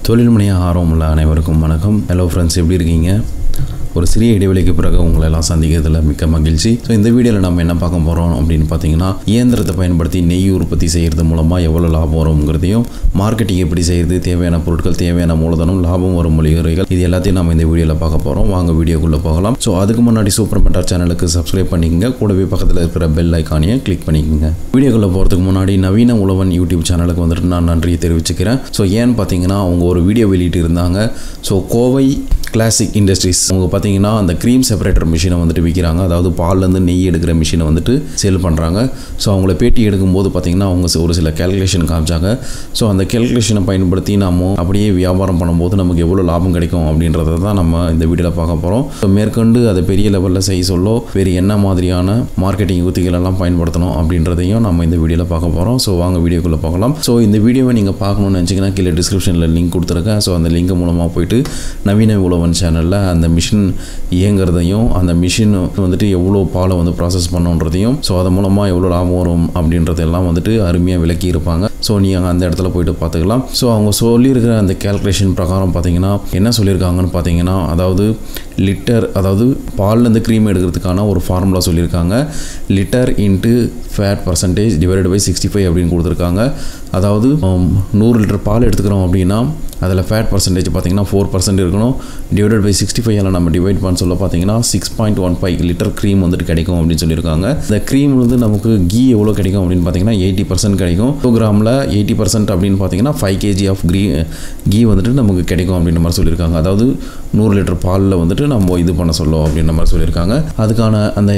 தொழில் முனைய ஆர்வமுள்ள அனைவருக்கும் வணக்கம் ஹலோ ஃப்ரெண்ட்ஸ் எப்படி இருக்கீங்க ஒரு சிறிய இடைவெளிக்கு பிறகு உங்களை எல்லாம் சந்திக்கிறதுல மிக்க மகிழ்ச்சி ஸோ இந்த வீடியோவில் நம்ம என்ன பார்க்க போகிறோம் அப்படின்னு பார்த்தீங்கன்னா இயந்திரத்தை பயன்படுத்தி நெய் உற்பத்தி செய்கிறது மூலமாக எவ்வளோ லாபம் வருங்கிறதையும் மார்க்கெட்டிங் எப்படி செய்கிறது தேவையான பொருட்கள் தேவையான மூலதனம் லாபம் வரும் மொழிமுறைகள் இது எல்லாத்தையும் நம்ம இந்த வீடியோவில் பார்க்க போகிறோம் வாங்க வீடியோக்குள்ளே போகலாம் ஸோ அதுக்கு முன்னாடி சூப்பர் மெட்டார் சேனலுக்கு சப்ஸ்கிரைப் பண்ணிக்கங்க கூடவே பக்கத்தில் இருக்கிற பெல் ஐக்கானையும் கிளிக் பண்ணிக்கோங்க வீடியோக்குள்ளே போகிறதுக்கு முன்னாடி நவீன உழவன் யூடியூப் சேனலுக்கு வந்துட்டு நான் நன்றியை தெரிவிச்சுக்கிறேன் ஸோ ஏன்னு பார்த்தீங்கன்னா அவங்க ஒரு வீடியோ வெளியிட்டு இருந்தாங்க ஸோ கோவை கிளாசிக் இண்டஸ்ட்ரீஸ் அவங்க பார்த்தீங்கன்னா அந்த க்ரீம் செப்பரேட்டர் மிஷினை வந்துட்டு விற்கிறாங்க அதாவது பால்லேருந்து நெய் எடுக்கிற மிஷினை வந்துட்டு சேல் பண்ணுறாங்க ஸோ அவங்கள பேட்டி எடுக்கும்போது பார்த்தீங்கன்னா அவங்க ஒரு சில கேல்குலேஷன் காமிச்சாங்க ஸோ அந்த கேல்குலேஷனை பயன்படுத்தி நம்ம அப்படியே வியாபாரம் பண்ணும்போது நமக்கு எவ்வளோ லாபம் கிடைக்கும் அப்படின்றத தான் நம்ம இந்த வீடியோவில் பார்க்க போகிறோம் ஸோ மேற்கொண்டு அதை பெரிய லெவலில் செய்ய சொல்ல வேறு என்ன மாதிரியான மார்க்கெட்டிங் யுக்திகள் எல்லாம் பயன்படுத்தணும் அப்படின்றதையும் நம்ம இந்த வீடியோவில் பார்க்க போகிறோம் ஸோ வாங்க வீடியோக்குள்ளே பார்க்கலாம் ஸோ இந்த வீடியோவை நீங்கள் பார்க்கணும்னு நினச்சிங்கன்னா கீழே டிஸ்கிரிப்ஷனில் லிங்க் கொடுத்துருக்கேன் ஸோ அந்த லிங்க் மூலமாக போயிட்டு நவீன உழவன் சேனலில் அந்த மிஷின் இயங்குறதையும் அந்த மிஷின் வந்துட்டு எவ்வளோ பாலை வந்து ப்ராசஸ் பண்ணுன்றதையும் ஸோ அது மூலமாக எவ்வளோ லாபம் வரும் அப்படின்றதெல்லாம் வந்துட்டு அருமையாக விளக்கி இருப்பாங்க ஸோ நீங்கள் அந்த இடத்துல போயிட்டு பார்த்துக்கலாம் ஸோ அவங்க சொல்லியிருக்கிற அந்த கேல்குலேஷன் பிரகாரம் பார்த்தீங்கன்னா என்ன சொல்லியிருக்காங்கன்னு பார்த்தீங்கன்னா அதாவது லிட்டர் அதாவது பால்லேருந்து க்ரீம் எடுக்கிறதுக்கான ஒரு ஃபார்முலா சொல்லியிருக்காங்க litre into fat percentage divided by sixty five அப்படின்னு கொடுத்துருக்காங்க அதாவது உம், நூறு லிட்டர் பால் எடுத்துக்கிறோம் அப்படின்னா அதில் ஃபேட் பர்சன்டேஜ் பார்த்தீங்கன்னா ஃபோர் பர்சன்ட் இருக்கணும் டிவைடட் பை சிக்ஸ்டி ஃபைவ்ல நம்ம டிவைட் பண்ண சொல்ல பார்த்தீங்கன்னா six point one five litre cream வந்துட்டு கிடைக்கும் அப்படின்னு சொல்லியிருக்காங்க இந்த க்ரீம் வந்து நமக்கு கீ எவ்வளோ கிடைக்கும் அப்படின்னு பார்த்தீங்கன்னா எயிட்டி பர்சன்ட் கிடைக்கும் டூ கிராமில் எயிட்டி பர்சன்ட் அப்படின்னு பார்த்தீங்கன்னா ஃபைவ் கேஜி ஆஃப் க்ரீ கீ வந்துட்டு நமக்கு கிடைக்கும் அப்படின்ற மாதிரி சொல்லியிருக்காங்க அதாவது நூறு லிட்டர் பாலில் வந்துட்டு நம்ம இது பண்ண சொல்லும் அப்படின்ற மாதிரி சொல்லியிருக்காங்க அதுக்கான அந்த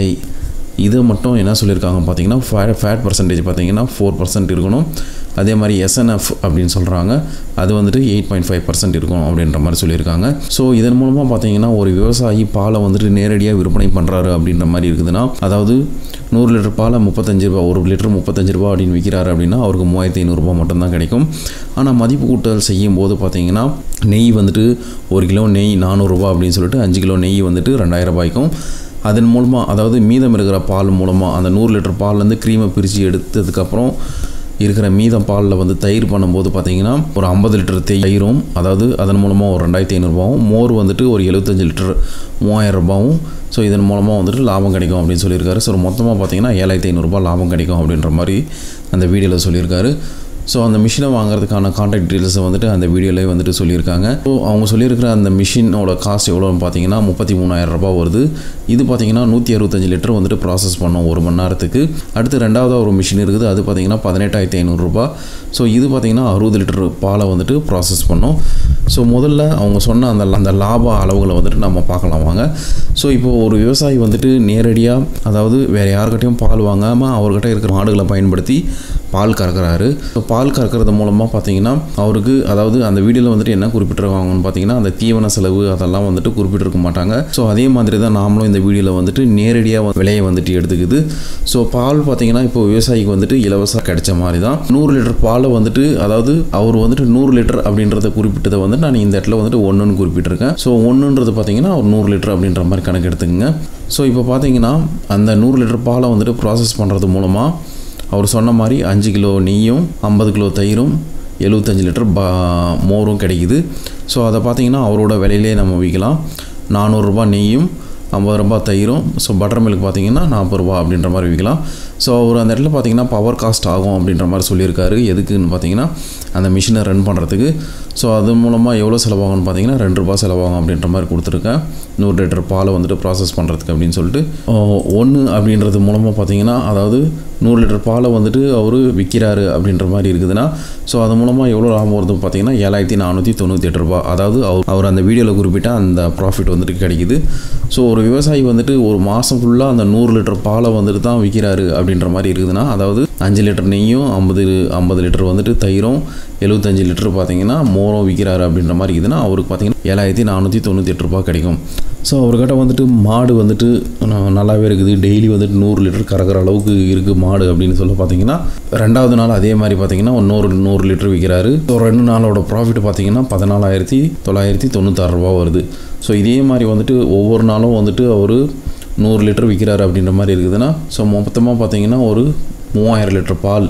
இது மட்டும் என்ன சொல்லியிருக்காங்க பார்த்தீங்கன்னா ஃபே ஃபேட் பர்சன்டேஜ் பார்த்தீங்கன்னா ஃபோர் பர்சன்ட் இருக்கணும் அதே மாதிரி எஸ்என்எஃப் அப்படின்னு சொல்கிறாங்க அது வந்துட்டு எயிட் பாயிண்ட் ஃபைவ் பர்சன்ட் இருக்கும் அப்படின்ற மாதிரி சொல்லியிருக்காங்க ஸோ இதன் மூலமாக பார்த்தீங்கன்னா ஒரு விவசாயி பாலை வந்துட்டு நேரடியாக விற்பனை பண்ணுறாரு அப்படின்ற மாதிரி இருக்குதுன்னா அதாவது நூறு லிட்டர் பாலை முப்பத்தஞ்சு ரூபா ஒரு லிட்டர் முப்பத்தஞ்சு ரூபா அப்படின்னு விற்கிறாரு அப்படின்னா அவருக்கு மூவாயிரத்தி ஐநூறுரூபா மட்டும்தான் கிடைக்கும் ஆனால் மதிப்பு கூட்டல் செய்யும் போது பார்த்தீங்கன்னா நெய் வந்துட்டு ஒரு கிலோ நெய் நானூறுரூவா அப்படின்னு சொல்லிட்டு அஞ்சு கிலோ நெய் வந்துட்டு ரெண்டாயிரம் ரூபாய்க்கும் அதன் மூலமாக அதாவது மீதம் இருக்கிற பால் மூலமாக அந்த நூறு லிட்டர் பால்லேருந்து க்ரீமை பிரித்து எடுத்ததுக்கப்புறம் இருக்கிற மீதம் பாலில் வந்து தயிர் பண்ணும்போது பார்த்தீங்கன்னா ஒரு ஐம்பது லிட்டர் தயிரும் அதாவது அதன் மூலமாக ஒரு ரெண்டாயிரத்தி ஐநூறுபாவும் மோர் வந்துட்டு ஒரு எழுபத்தஞ்சு லிட்டர் மூவாயிரம் ரூபாவும் ஸோ இதன் மூலமாக வந்துட்டு லாபம் கிடைக்கும் அப்படின்னு சொல்லியிருக்காரு ஸோ மொத்தமாக பார்த்தீங்கன்னா ஏழாயிரத்தி ஐநூறுரூபா லாபம் கிடைக்கும் அப்படின்ற மாதிரி அந்த வீடியோவில் சொல்லியிருக்காரு ஸோ அந்த மிஷினை வாங்குறதுக்கான கான்டாக்ட் டீட்டெயில்ஸை வந்துட்டு அந்த வீடியோலேயே வந்துட்டு சொல்லியிருக்காங்க ஸோ அவங்க சொல்லியிருக்கிற அந்த மிஷினோட காஸ்ட் எவ்வளோன்னு பார்த்தீங்கன்னா முப்பத்தி மூணாயிரம் ரூபாய் வருது இது பார்த்தீங்கன்னா நூற்றி அறுபத்தஞ்சு லிட்டர் வந்துட்டு ப்ராசஸ் பண்ணோம் ஒரு மணி நேரத்துக்கு அடுத்து ரெண்டாவதாக ஒரு மிஷின் இருக்குது அது பார்த்தீங்கன்னா பதினெட்டாயிரத்தி ஐநூறுரூபா ஸோ இது பார்த்தீங்கன்னா அறுபது லிட்டர் பாலை வந்துட்டு ப்ராசஸ் பண்ணோம் ஸோ முதல்ல அவங்க சொன்ன அந்த அந்த லாப அளவுகளை வந்துட்டு நம்ம பார்க்கலாம் வாங்க ஸோ இப்போ ஒரு விவசாயி வந்துட்டு நேரடியாக அதாவது வேறு யாருக்கிட்டையும் பால் வாங்காமல் அவர்கிட்ட இருக்கிற மாடுகளை பயன்படுத்தி பால் கறக்குறாரு ஸோ பால் கறக்கிறது மூலமாக பார்த்தீங்கன்னா அவருக்கு அதாவது அந்த வீடியோவில் வந்துட்டு என்ன குறிப்பிட்டிருக்காங்கன்னு பார்த்தீங்கன்னா அந்த தீவன செலவு அதெல்லாம் வந்துட்டு குறிப்பிட்டிருக்க மாட்டாங்க ஸோ அதே மாதிரி தான் நாமளும் இந்த வீடியோவில் வந்துட்டு நேரடியாக விலையை வந்துட்டு எடுத்துக்குது ஸோ பால் பார்த்தீங்கன்னா இப்போ விவசாயிக்கு வந்துட்டு இலவசம் கிடைச்ச மாதிரி தான் நூறு லிட்டர் பாலை வந்துட்டு அதாவது அவர் வந்துட்டு நூறு லிட்டர் அப்படின்றத குறிப்பிட்டதை வந்து நான் இந்த இடத்துல வந்துட்டு ஒன்றுன்னு குறிப்பிட்டிருக்கேன் ஸோ ஒன்றுன்றது பார்த்தீங்கன்னா ஒரு நூறு லிட்டர் அப்படின்ற மாதிரி கணக்கு எடுத்துக்கங்க ஸோ இப்போ பார்த்தீங்கன்னா அந்த நூறு லிட்டர் பாலை வந்துட்டு ப்ராசஸ் பண்ணுறது மூலமாக அவர் சொன்ன மாதிரி அஞ்சு கிலோ நெய்யும் ஐம்பது கிலோ தயிரும் எழுபத்தஞ்சு லிட்டர் பா மோரும் கிடைக்குது ஸோ அதை பார்த்தீங்கன்னா அவரோட விலையிலே நம்ம விற்கலாம் நானூறுரூபா நெய்யும் ஐம்பது ரூபா தயிரும் ஸோ பட்டர் மில்க் பார்த்தீங்கன்னா நாற்பது ரூபா அப்படின்ற மாதிரி விற்கலாம் ஸோ அவர் அந்த இடத்துல பார்த்தீங்கன்னா பவர் காஸ்ட் ஆகும் அப்படின்ற மாதிரி சொல்லியிருக்காரு எதுக்குன்னு பார்த்தீங்கன்னா அந்த மிஷினை ரன் பண்ணுறதுக்கு ஸோ அது மூலமாக எவ்வளோ செலவாகும்னு பார்த்தீங்கன்னா ரெண்டு ரூபா செலவாகும் அப்படின்ற மாதிரி கொடுத்துருக்கேன் நூறு லிட்டர் பாலை வந்துட்டு ப்ராசஸ் பண்ணுறதுக்கு அப்படின்னு சொல்லிட்டு ஒன்று அப்படின்றது மூலமாக பார்த்தீங்கன்னா அதாவது நூறு லிட்டர் பாலை வந்துட்டு அவர் விற்கிறாரு அப்படின்ற மாதிரி இருக்குதுன்னா ஸோ அது மூலமாக எவ்வளோ லாபம் வருது பார்த்தீங்கன்னா ஏழாயிரத்தி நானூற்றி தொண்ணூற்றி எட்டு ரூபா அதாவது அவர் அவர் அந்த வீடியோவில் குறிப்பிட்ட அந்த ப்ராஃபிட் வந்துட்டு கிடைக்குது ஸோ ஒரு விவசாயி வந்துட்டு ஒரு மாதம் ஃபுல்லாக அந்த நூறு லிட்டர் பாலை வந்துட்டு தான் விற்கிறாரு அப்படின்ற மாதிரி இருக்குதுன்னா அதாவது அஞ்சு லிட்டர் நெய்யும் ஐம்பது ஐம்பது லிட்டர் வந்துட்டு தயிரும் எழுபத்தஞ்சு லிட்டர் பார்த்தீங்கன்னா மோரம் விற்கிறாரு அப்படின்ற மாதிரி இருக்குதுன்னா அவருக்கு பார்த்தீங்கன்னா ஏழாயிரத்தி நானூற்றி தொண்ணூற்றி எட்டு ரூபா கிடைக்கும் ஸோ அவர்கிட்ட வந்துட்டு மாடு வந்துட்டு ந- நல்லாவே இருக்குது டெய்லி வந்துட்டு நூறு லிட்டர் கறக்கிற அளவுக்கு இருக்குது மாடு அப்படின்னு சொல்ல பார்த்தீங்கன்னா ரெண்டாவது நாள் அதே மாதிரி பார்த்தீங்கன்னா ஒரு நூறு நூறு லிட்டர் விற்கிறாரு ஸோ ரெண்டு நாளோட ப்ராஃபிட் பார்த்தீங்கன்னா பதினாலாயிரத்தி தொள்ளாயிரத்தி தொண்ணூத்தாறு ரூபா வருது ஸோ இதே மாதிரி வந்துட்டு ஒவ்வொரு நாளும் வந்துட்டு அவர் நூறு லிட்டர் விற்கிறாரு அப்படின்ற மாதிரி இருக்குதுன்னா ஸோ மொத்தமாக பார்த்தீங்கன்னா ஒரு மூவாயிரம் லிட்டர் பால்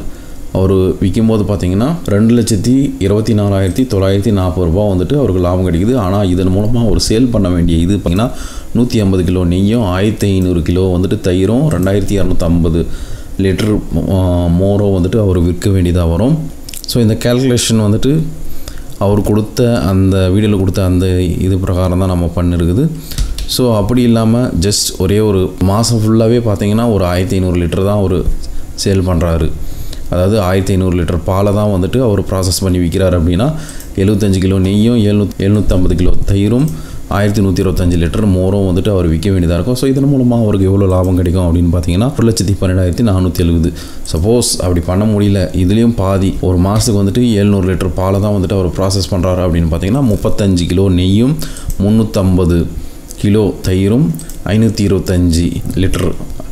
அவர் விற்கும்போது பார்த்தீங்கன்னா ரெண்டு லட்சத்தி இருபத்தி நாலாயிரத்தி தொள்ளாயிரத்தி நாற்பது ரூபா வந்துட்டு அவருக்கு லாபம் கிடைக்குது ஆனால் இதன் மூலமாக அவர் சேல் பண்ண வேண்டிய இது பார்த்தீங்கன்னா நூற்றி ஐம்பது கிலோ நெய்யும் ஆயிரத்தி ஐநூறு கிலோ வந்துட்டு தயிரும் ரெண்டாயிரத்தி இரநூத்தம்பது லிட்டர் மோரோ வந்துட்டு அவர் விற்க வேண்டியதாக வரும் ஸோ இந்த கேல்குலேஷன் வந்துட்டு அவர் கொடுத்த அந்த வீடியோவில் கொடுத்த அந்த இது பிரகாரம் தான் நம்ம பண்ணிருக்குது ஸோ அப்படி இல்லாமல் ஜஸ்ட் ஒரே ஒரு மாதம் ஃபுல்லாகவே பார்த்தீங்கன்னா ஒரு ஆயிரத்தி ஐநூறு லிட்டர் தான் அவர் சேல் பண்ணுறாரு அதாவது ஆயிரத்தி ஐநூறு லிட்டர் பாலை தான் வந்துட்டு அவர் ப்ராசஸ் பண்ணி விற்கிறார் அப்படின்னா எழுபத்தஞ்சு கிலோ நெய்யும் எழுநூ எழுநூற்றம்பது கிலோ தயிரும் ஆயிரத்தி நூற்றி இருபத்தஞ்சு லிட்டர் மோரும் வந்துட்டு அவர் விற்க வேண்டியதாக இருக்கும் ஸோ இதன் மூலமாக அவருக்கு எவ்வளோ லாபம் கிடைக்கும் அப்படின்னு பார்த்தீங்கன்னா ஒரு லட்சத்தி பன்னெண்டாயிரத்தி நானூற்றி எழுபது சப்போஸ் அப்படி பண்ண முடியல இதுலேயும் பாதி ஒரு மாதத்துக்கு வந்துட்டு எழுநூறு லிட்டர் பாலை தான் வந்துட்டு அவர் ப்ராசஸ் பண்ணுறாரு அப்படின்னு பார்த்தீங்கன்னா முப்பத்தஞ்சு கிலோ நெய்யும் முந்நூற்றம்பது கிலோ தயிரும் ஐநூற்றி இருபத்தஞ்சி லிட்டர்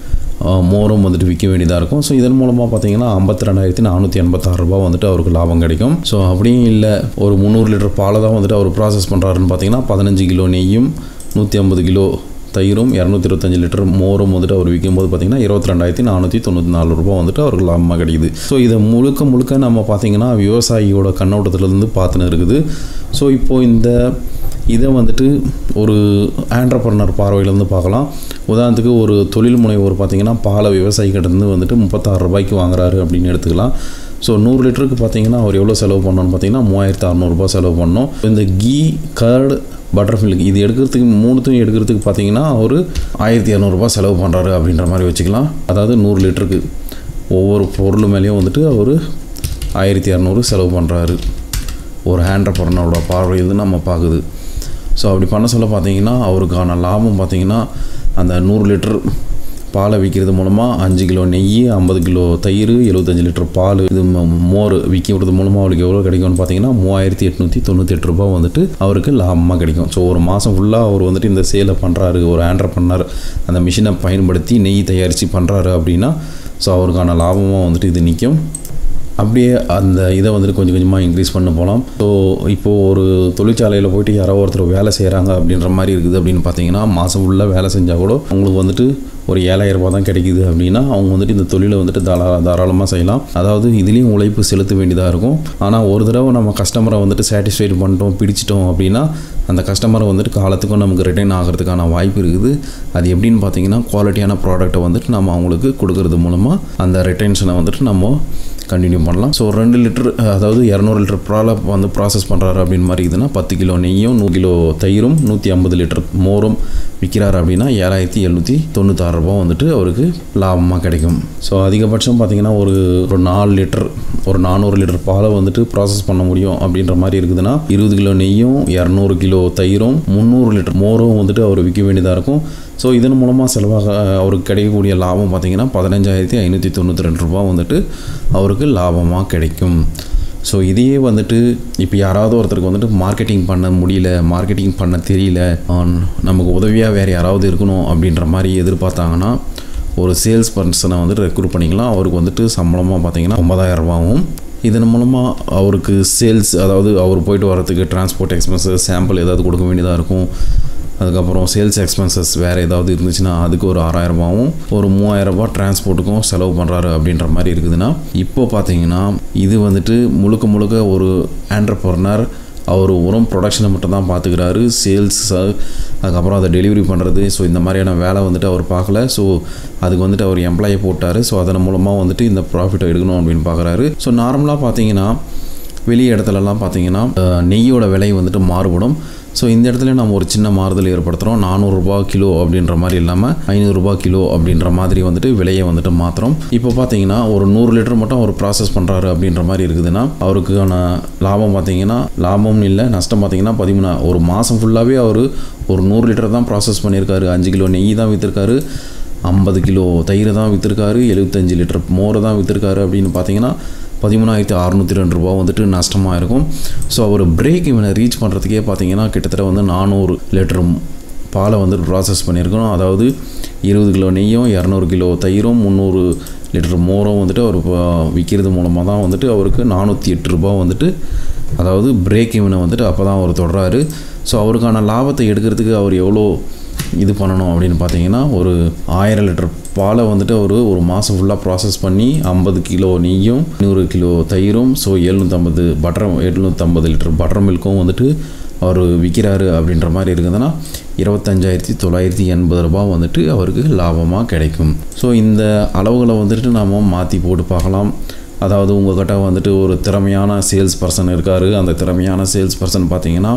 மோரும் வந்துட்டு விற்க வேண்டியதாக இருக்கும் ஸோ இதன் மூலமாக பார்த்தீங்கன்னா ஐம்பத்தி ரெண்டாயிரத்தி நானூற்றி எண்பத்தாறு ரூபா வந்துட்டு அவருக்கு லாபம் கிடைக்கும் ஸோ அப்படியும் இல்லை ஒரு முந்நூறு லிட்டர் பாலை தான் வந்துட்டு அவர் ப்ராசஸ் பண்ணுறாருன்னு பார்த்தீங்கன்னா பதினஞ்சு கிலோ நெய்யும் நூற்றி ஐம்பது கிலோ தயிரும் இரநூத்தி இருபத்தஞ்சு லிட்டர் மோரும் வந்துட்டு அவர் விற்கும்போது பார்த்தீங்கன்னா இருபத்தி ரெண்டாயிரத்தி நானூற்றி தொண்ணூற்றி நாலு ரூபா வந்துட்டு அவருக்கு லாபமாக கிடைக்குது ஸோ இதை முழுக்க முழுக்க நம்ம பார்த்தீங்கன்னா விவசாயியோட கண்ணோட்டத்திலேருந்து பார்த்துன்னு இருக்குது ஸோ இப்போது இந்த இதை வந்துட்டு ஒரு ஆண்டர்பர்னர் பார்வையிலேருந்து பார்க்கலாம் உதாரணத்துக்கு ஒரு தொழில் முனைவோர் பார்த்தீங்கன்னா பாலை விவசாயிகிட்டேருந்து வந்துட்டு முப்பத்தாறு ரூபாய்க்கு வாங்குறாரு அப்படின்னு எடுத்துக்கலாம் ஸோ நூறு லிட்டருக்கு பார்த்தீங்கன்னா அவர் எவ்வளோ செலவு பண்ணணும்னு பார்த்தீங்கன்னா மூவாயிரத்து அறநூறுபா செலவு பண்ணோம் இந்த கீ கர்டு பட்டர் மில்க் இது எடுக்கிறதுக்கு மூணுத்தையும் எடுக்கிறதுக்கு பார்த்தீங்கன்னா அவர் ஆயிரத்தி இரநூறுபா செலவு பண்ணுறாரு அப்படின்ற மாதிரி வச்சுக்கலாம் அதாவது நூறு லிட்டருக்கு ஒவ்வொரு பொருள் மேலேயும் வந்துட்டு அவர் ஆயிரத்தி இரநூறு செலவு பண்ணுறாரு ஒரு ஹேண்டர்பர்னரோட பார்வையிலேருந்து நம்ம பார்க்குது ஸோ அப்படி பண்ண சொல்ல பார்த்தீங்கன்னா அவருக்கான லாபம் பார்த்தீங்கன்னா அந்த நூறு லிட்டர் பாலை விற்கிறது மூலமாக அஞ்சு கிலோ நெய் ஐம்பது கிலோ தயிர் எழுபத்தஞ்சு லிட்டர் பால் இது ம- மோர் விற்கிறது மூலமாக அவருக்கு எவ்வளோ கிடைக்கும்னு பார்த்தீங்கன்னா மூவாயிரத்தி எட்நூற்றி தொண்ணூற்றி எட்டு ரூபாய் வந்துட்டு அவருக்கு லாபமாக கிடைக்கும் ஸோ ஒரு மாதம் ஃபுல்லாக அவர் வந்துட்டு இந்த சேலை பண்ணுறாரு ஒரு ஆண்டர் பண்ணார் அந்த மிஷினை பயன்படுத்தி நெய் தயாரித்து பண்ணுறாரு அப்படின்னா ஸோ அவருக்கான லாபமாக வந்துட்டு இது நிற்கும் அப்படியே அந்த இதை வந்துட்டு கொஞ்சம் கொஞ்சமாக இன்க்ரீஸ் பண்ண போகலாம் ஸோ இப்போது ஒரு தொழிற்சாலையில் போயிட்டு யாரோ ஒருத்தர் வேலை செய்கிறாங்க அப்படின்ற மாதிரி இருக்குது அப்படின்னு பார்த்தீங்கன்னா மாதம் ஃபுல்லாக வேலை செஞ்சால் கூட அவங்களுக்கு வந்துட்டு ஒரு ஏழாயிரம் ரூபாய் தான் கிடைக்குது அப்படின்னா அவங்க வந்துட்டு இந்த தொழிலை வந்துட்டு தாரா தாராளமாக செய்யலாம் அதாவது இதுலேயும் உழைப்பு செலுத்த வேண்டியதாக இருக்கும் ஆனால் ஒரு தடவை நம்ம கஸ்டமரை வந்துட்டு சாட்டிஸ்ஃபைட் பண்ணிட்டோம் பிடிச்சிட்டோம் அப்படின்னா அந்த கஸ்டமரை வந்துட்டு காலத்துக்கும் நமக்கு ரிட்டர்ன் ஆகிறதுக்கான வாய்ப்பு இருக்குது அது எப்படின்னு பார்த்தீங்கன்னா குவாலிட்டியான ப்ராடக்ட்டை வந்துட்டு நம்ம அவங்களுக்கு கொடுக்கறது மூலமாக அந்த ரிட்டன்ஷனை வந்துட்டு நம்ம கண்டினியூ பண்ணலாம் ஸோ ரெண்டு லிட்டர் அதாவது இரநூறு லிட்டர் ப்ரால வந்து ப்ராசஸ் பண்ணுறாரு அப்படின்னு மாதிரி இதுன்னா பத்து கிலோ நெய்யும் நூறு கிலோ தயிரும் நூற்றி ஐம்பது லிட்டர் மோரும் விற்கிறாரு அப்படின்னா ஏழாயிரத்தி எழுநூற்றி தொண்ணூத்தாறு ரூபாய் வந்துட்டு அவருக்கு லாபமாக கிடைக்கும் ஸோ அதிகபட்சம் பார்த்தீங்கன்னா ஒரு ஒரு நாலு லிட்டர் ஒரு நானூறு லிட்டர் பாலை வந்துட்டு ப்ராசஸ் பண்ண முடியும் அப்படின்ற மாதிரி இருக்குதுன்னா இருபது கிலோ நெய்யும் இரநூறு கிலோ தயிரும் முந்நூறு லிட்டர் மோரும் வந்துட்டு அவர் விற்க வேண்டியதாக இருக்கும் ஸோ இதன் மூலமாக செலவாக அவருக்கு கிடைக்கக்கூடிய லாபம் பார்த்தீங்கன்னா பதினஞ்சாயிரத்தி ஐநூற்றி தொண்ணூற்றி ரெண்டு ரூபா வந்துட்டு அவருக்கு லாபமாக கிடைக்கும் ஸோ இதையே வந்துட்டு இப்போ யாராவது ஒருத்தருக்கு வந்துட்டு மார்க்கெட்டிங் பண்ண முடியல மார்க்கெட்டிங் பண்ண தெரியல ஆன் நமக்கு உதவியாக வேறு யாராவது இருக்கணும் அப்படின்ற மாதிரி எதிர்பார்த்தாங்கன்னா ஒரு சேல்ஸ் பர்சனை வந்துட்டு ரெக்ரூட் பண்ணிக்கலாம் அவருக்கு வந்துட்டு சம்பளமாக பார்த்தீங்கன்னா ஒன்பதாயிரம் ரூபாவும் இதன் மூலமாக அவருக்கு சேல்ஸ் அதாவது அவர் போயிட்டு வரதுக்கு டிரான்ஸ்போர்ட் எக்ஸ்பென்சஸ் சாம்பிள் ஏதாவது கொடுக்க வேண்டியதாக இருக்கும் அதுக்கப்புறம் சேல்ஸ் எக்ஸ்பென்சஸ் வேறு ஏதாவது இருந்துச்சுன்னா அதுக்கு ஒரு ஆறாயிரம் ரூபாவும் ஒரு மூவாயிரம் ரூபாய் டிரான்ஸ்போர்ட்டுக்கும் செலவு பண்ணுறாரு அப்படின்ற மாதிரி இருக்குதுன்னா இப்போ பார்த்தீங்கன்னா இது வந்துட்டு முழுக்க முழுக்க ஒரு ஆண்டர்பர்னர் அவர் உரம் ப்ரொடக்ஷனை மட்டும் தான் பார்த்துக்கிறாரு சேல்ஸ் அதுக்கப்புறம் அதை டெலிவரி பண்ணுறது ஸோ இந்த மாதிரியான வேலை வந்துட்டு அவர் பார்க்கல ஸோ அதுக்கு வந்துட்டு அவர் எம்ப்ளாயை போட்டார் ஸோ அதன் மூலமாக வந்துட்டு இந்த ப்ராஃபிட்டை எடுக்கணும் அப்படின்னு பார்க்குறாரு ஸோ நார்மலாக பார்த்தீங்கன்னா வெளி இடத்துலலாம் பார்த்தீங்கன்னா அஹ், நெய்யோட விலை வந்துட்டு மாறுபடும் ஸோ இந்த இடத்துல நம்ம ஒரு சின்ன மாறுதல் ஏற்படுத்துகிறோம் நானூறுரூபா கிலோ அப்படின்ற மாதிரி இல்லாமல் ஐநூறுரூபா கிலோ அப்படின்ற மாதிரி வந்துட்டு விலையை வந்துட்டு மாற்றுறோம் இப்போ பார்த்தீங்கன்னா ஒரு நூறு லிட்டர் மட்டும் அவர் ப்ராசஸ் பண்ணுறாரு அப்படின்ற மாதிரி இருக்குதுன்னா அவருக்கான லாபம் பார்த்தீங்கன்னா லாபம்னு இல்லை நஷ்டம் பார்த்தீங்கன்னா பதிமூணா ஒரு மாதம் ஃபுல்லாகவே அவர் ஒரு நூறு லிட்டர் தான் ப்ராசஸ் பண்ணியிருக்காரு அஞ்சு கிலோ நெய் தான் விற்றுருக்காரு ஐம்பது கிலோ தயிர் தான் விற்றுருக்காரு எழுபத்தஞ்சு லிட்டர் மோரை தான் விற்றுருக்காரு அப்படின்னு பார்த்தீங்கன்னா பதிமூணாயிரத்தி அறநூற்றி ரெண்டு ரூபா வந்துட்டு நஷ்டமாக இருக்கும் ஸோ அவர் பிரேக் இவனை ரீச் பண்ணுறதுக்கே பார்த்தீங்கன்னா கிட்டத்தட்ட வந்து நானூறு லிட்டர் பாலை வந்து ப்ராசஸ் பண்ணியிருக்கணும் அதாவது இருபது கிலோ நெய்யும் இரநூறு கிலோ தயிரும் முந்நூறு லிட்டர் மோரும் வந்துட்டு அவர் ப- விற்கிறது மூலமாக தான் வந்துட்டு அவருக்கு நானூற்றி எட்டு ரூபா வந்துட்டு அதாவது பிரேக் இவனை வந்துட்டு அப்போ தான் அவர் தொடறாரு ஸோ அவருக்கான லாபத்தை எடுக்கிறதுக்கு அவர் எவ்வளோ இது பண்ணணும் அப்படின்னு பார்த்தீங்கன்னா ஒரு ஆயிரம் லிட்டர் பாலை வந்துட்டு ஒரு ஒரு மாதம் ஃபுல்லாக ப்ராசஸ் பண்ணி ஐம்பது கிலோ நெய்யும் நூறு கிலோ தயிரும் ஸோ எழுநூற்றம்பது பட்டர் எழுநூற்றம்பது லிட்டர் பட்டர் மில்க்கும் வந்துட்டு அவர் விற்கிறாரு அப்படின்ற மாதிரி இருக்குதுன்னா இருபத்தஞ்சாயிரத்தி தொள்ளாயிரத்தி எண்பது ரூபாய் வந்துட்டு அவருக்கு லாபமாக கிடைக்கும் ஸோ இந்த அளவுகளை வந்துட்டு நாம் மாற்றி போட்டு பார்க்கலாம் அதாவது உங்கள்கிட்ட வந்துட்டு ஒரு திறமையான சேல்ஸ் பர்சன் இருக்கார் அந்த திறமையான சேல்ஸ் பர்சன் பார்த்தீங்கன்னா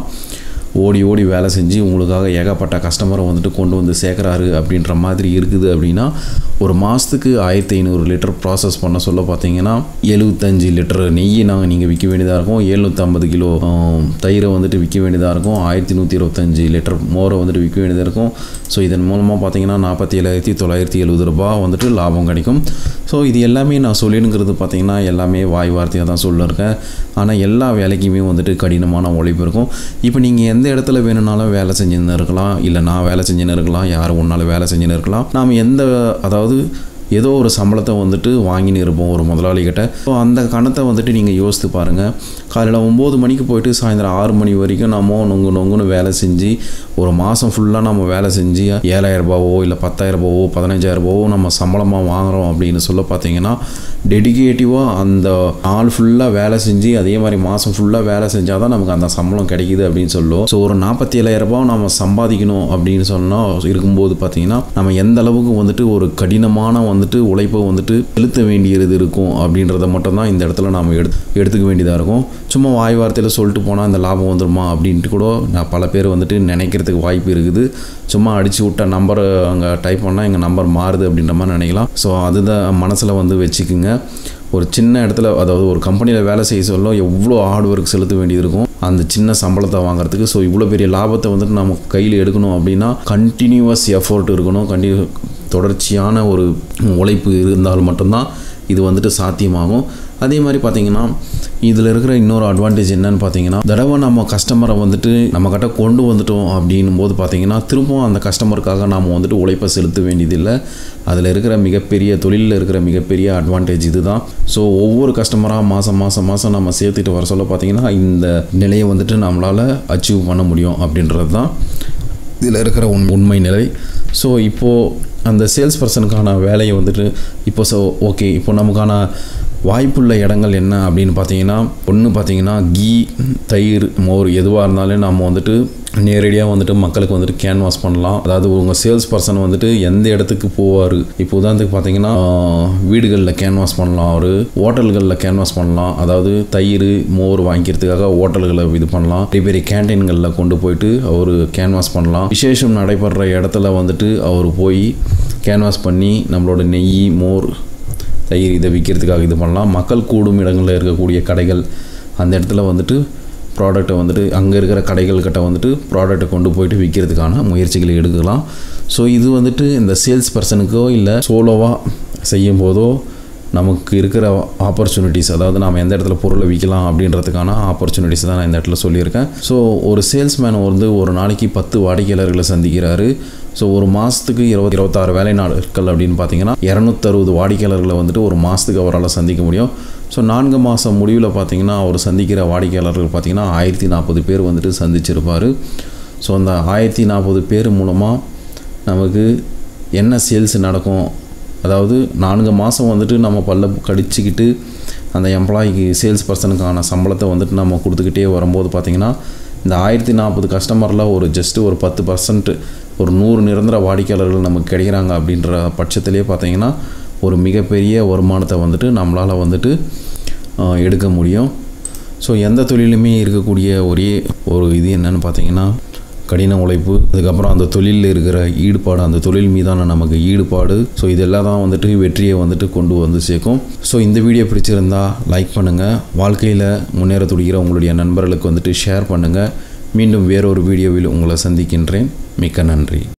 ஓடி ஓடி வேலை செஞ்சு உங்களுக்காக ஏகப்பட்ட கஸ்டமரை வந்துட்டு கொண்டு வந்து சேர்க்குறாரு அப்படின்ற மாதிரி இருக்குது அப்படின்னா ஒரு மாதத்துக்கு ஆயிரத்தி ஐநூறு லிட்டர் ப்ராசஸ் பண்ண சொல்ல பார்த்தீங்கன்னா எழுபத்தஞ்சு லிட்டர் நெய்யை நாங்கள் நீங்கள் விற்க வேண்டியதாக இருக்கும் எழுநூற்றம்பது கிலோ ஆம், தயிரை வந்துட்டு விற்க வேண்டியதாக இருக்கும் ஆயிரத்தி நூற்றி இருபத்தஞ்சி லிட்டர் மோரை வந்துட்டு விற்க வேண்டியதாக இருக்கும் ஸோ இதன் மூலமாக பார்த்தீங்கன்னா நாற்பத்தி ஏழாயிரத்தி தொள்ளாயிரத்தி எழுபது ரூபாய் வந்துட்டு லாபம் கிடைக்கும் ஸோ இது எல்லாமே நான் சொல்லினுங்கிறது பார்த்தீங்கன்னா எல்லாமே வாய் வார்த்தையாக தான் சொல்லியிருக்கேன் ஆனால் எல்லா வேலைக்குமே வந்துட்டு கடினமான உழைப்பு இருக்கும் இப்போ நீங்கள் எந்த இடத்துல வேணும்னாலும் வேலை செஞ்சுன்னு இருக்கலாம் இல்லை நான் வேலை செஞ்சுன்னு இருக்கலாம் யாரும் ஒன்றால் வேலை செஞ்சுன்னு இருக்கலாம் நாம் எந்த அதாவது ஏதோ ஒரு சம்பளத்தை வந்துட்டு வாங்கின்னு இருப்போம் ஒரு முதலாளிகிட்ட ஸோ அந்த கணத்தை வந்துட்டு நீங்கள் யோசித்து பாருங்கள் காலையில் ஒம்பது மணிக்கு போயிட்டு சாயந்தரம் ஆறு மணி வரைக்கும் நம்ம நொங்கு நொங்குன்னு வேலை செஞ்சு ஒரு மாதம் ஃபுல்லாக நம்ம வேலை செஞ்சு ஏழாயிரம் ரூபாவோ இல்லை பத்தாயிரம் ரூபாவோ பதினஞ்சாயிரம் ரூபாவோ நம்ம சம்பளமாக வாங்குகிறோம் அப்படின்னு சொல்ல பார்த்தீங்கன்னா டெடிகேட்டிவாக அந்த நாள் ஃபுல்லாக வேலை செஞ்சு அதே மாதிரி மாதம் ஃபுல்லாக வேலை செஞ்சால் தான் நமக்கு அந்த சம்பளம் கிடைக்குது அப்படின்னு சொல்லுவோம் ஸோ ஒரு நாற்பத்தி ஏழாயிரம் ரூபாய் நம்ம சம்பாதிக்கணும் அப்படின்னு சொன்னால் இருக்கும்போது பார்த்தீங்கன்னா நம்ம எந்த அளவுக்கு வந்துட்டு ஒரு கடினமான வந்துட்டு உழைப்பை வந்துட்டு செலுத்த வேண்டியது இருக்கும் அப்படின்றத மட்டும் தான் இந்த இடத்துல நாம் எடு எடுத்துக்க வேண்டியதாக இருக்கும் சும்மா வாய் வார்த்தையில் சொல்லிட்டு போனால் இந்த லாபம் வந்துருமா அப்படின்ட்டு கூட நான் பல பேர் வந்துட்டு நினைக்கிறதுக்கு வாய்ப்பு இருக்குது சும்மா அடித்து விட்ட நம்பரை அங்கே டைப் பண்ணால் எங்கள் நம்பர் மாறுது அப்படின்ற மாதிரி நினைக்கலாம் ஸோ அதுதான் மனசில் வந்து வச்சுக்குங்க ஒரு சின்ன இடத்துல அதாவது ஒரு கம்பெனியில் வேலை செய்ய சொல்ல எவ்வளோ ஹார்ட் ஒர்க் செலுத்த வேண்டியது இருக்கும் அந்த சின்ன சம்பளத்தை வாங்குறதுக்கு ஸோ இவ்வளோ பெரிய லாபத்தை வந்துட்டு நம்ம கையில் எடுக்கணும் அப்படின்னா கண்டினியூவஸ் எஃபோர்ட் இருக்கணும் கண்டினியூ தொடர்ச்சியான ஒரு உழைப்பு இருந்தால் மட்டும்தான் இது வந்துட்டு சாத்தியமாகும் அதே மாதிரி பார்த்தீங்கன்னா இதில் இருக்கிற இன்னொரு அட்வான்டேஜ் என்னன்னு பார்த்தீங்கன்னா தடவை நம்ம கஸ்டமரை வந்துட்டு நம்மக்கிட்ட கொண்டு வந்துட்டோம் அப்படின்னும் போது பார்த்தீங்கன்னா திரும்பவும் அந்த கஸ்டமருக்காக நாம் வந்துட்டு உழைப்பை செலுத்த வேண்டியதில்லை அதில் இருக்கிற மிகப்பெரிய தொழிலில் இருக்கிற மிகப்பெரிய அட்வான்டேஜ் இதுதான் ஸோ ஒவ்வொரு கஸ்டமராக மாதம் மாதம் மாதம் நம்ம சேர்த்துட்டு வர சொல்ல பார்த்தீங்கன்னா இந்த நிலையை வந்துட்டு நம்மளால் அச்சீவ் பண்ண முடியும் அப்படின்றது தான் இதில் இருக்கிற உண் உண்மை நிலை ஸோ இப்போது அந்த சேல்ஸ் பர்சனுக்கான வேலையை வந்துட்டு இப்போ ஸோ ஓகே இப்போ நமக்கான வாய்ப்புள்ள இடங்கள் என்ன அப்படின்னு பார்த்தீங்கன்னா ஒன்று பார்த்தீங்கன்னா கீ தயிர் மோர் எதுவாக இருந்தாலும் நம்ம வந்துட்டு நேரடியாக வந்துட்டு மக்களுக்கு வந்துட்டு கேன்வாஸ் பண்ணலாம் அதாவது உங்கள் சேல்ஸ் பர்சன் வந்துட்டு எந்த இடத்துக்கு போவார் இப்போ உதாரணத்துக்கு பார்த்தீங்கன்னா ஆஹ், வீடுகளில் கேன்வாஸ் பண்ணலாம் அவர் ஹோட்டல்களில் கேன்வாஸ் பண்ணலாம் அதாவது தயிர் மோர் வாங்கிக்கிறதுக்காக ஹோட்டல்களை இது பண்ணலாம் பெரிய பெரிய கேன்டீன்களில் கொண்டு போயிட்டு அவர் கேன்வாஸ் பண்ணலாம் விசேஷம் நடைபெற இடத்துல வந்துட்டு அவர் போய் கேன்வாஸ் பண்ணி நம்மளோட நெய் மோர் தயிர் இதை விற்கிறதுக்காக இது பண்ணலாம் மக்கள் கூடும் இடங்களில் இருக்கக்கூடிய கடைகள் அந்த இடத்துல வந்துட்டு ப்ராடக்ட்டை வந்துட்டு அங்கே இருக்கிற கடைகள்கிட்ட வந்துட்டு ப்ராடக்ட்டை கொண்டு போயிட்டு விற்கிறதுக்கான முயற்சிகளை எடுக்கலாம் ஸோ இது வந்துட்டு இந்த சேல்ஸ் பர்சனுக்கோ இல்லை சோலோவாக செய்யும் போதோ நமக்கு இருக்கிற ஆப்பர்ச்சுனிட்டிஸ் அதாவது நாம் எந்த இடத்துல பொருளை விற்கலாம் அப்படின்றதுக்கான ஆப்பர்ச்சுனிட்டிஸ் தான் நான் இந்த இடத்துல சொல்லியிருக்கேன் ஸோ ஒரு சேல்ஸ்மேன் வந்து ஒரு நாளைக்கு பத்து வாடிக்கையாளர்களை சந்திக்கிறாரு ஸோ ஒரு மாதத்துக்கு இருபது இருபத்தாறு வேலை நாட்கள் அப்படின்னு பார்த்தீங்கன்னா இரநூத்தறுபது வாடிக்கையாளர்களை வந்துட்டு ஒரு மாதத்துக்கு அவரால் சந்திக்க முடியும் ஸோ நான்கு மாதம் முடிவில் பார்த்தீங்கன்னா அவர் சந்திக்கிற வாடிக்கையாளர்கள் பார்த்தீங்கன்னா ஆயிரத்தி நாற்பது பேர் வந்துட்டு சந்திச்சிருப்பார் ஸோ அந்த ஆயிரத்தி நாற்பது பேர் மூலமாக நமக்கு என்ன சேல்ஸ் நடக்கும் அதாவது நான்கு மாதம் வந்துட்டு நம்ம பல்ல கடிச்சிக்கிட்டு அந்த எம்ப்ளாய்க்கு சேல்ஸ் பர்சனுக்கான சம்பளத்தை வந்துட்டு நம்ம கொடுத்துக்கிட்டே வரும்போது பார்த்திங்கன்னா இந்த ஆயிரத்தி நாற்பது கஸ்டமரில் ஒரு ஜஸ்ட்டு ஒரு பத்து பர்சன்ட் ஒரு நூறு நிரந்தர வாடிக்கையாளர்கள் நமக்கு கிடைக்கிறாங்க அப்படின்ற பட்சத்திலே பார்த்தீங்கன்னா ஒரு மிகப்பெரிய வருமானத்தை வந்துட்டு நம்மளால் வந்துட்டு ஆஹ், எடுக்க முடியும் ஸோ எந்த தொழிலுமே இருக்கக்கூடிய ஒரே ஒரு இது என்னன்னு பார்த்தீங்கன்னா கடின உழைப்பு அதுக்கப்புறம் அந்த தொழிலில் இருக்கிற ஈடுபாடு அந்த தொழில் மீதான நமக்கு ஈடுபாடு ஸோ இதெல்லாம் தான் வந்துட்டு வெற்றியை வந்துட்டு கொண்டு வந்து சேர்க்கும் ஸோ இந்த வீடியோ பிடிச்சிருந்தா லைக் பண்ணுங்கள் வாழ்க்கையில் முன்னேற துடிக்கிற உங்களுடைய நண்பர்களுக்கு வந்துட்டு ஷேர் பண்ணுங்கள் மீண்டும் வேறொரு வீடியோவில் உங்களை சந்திக்கின்றேன் மிக்க நன்றி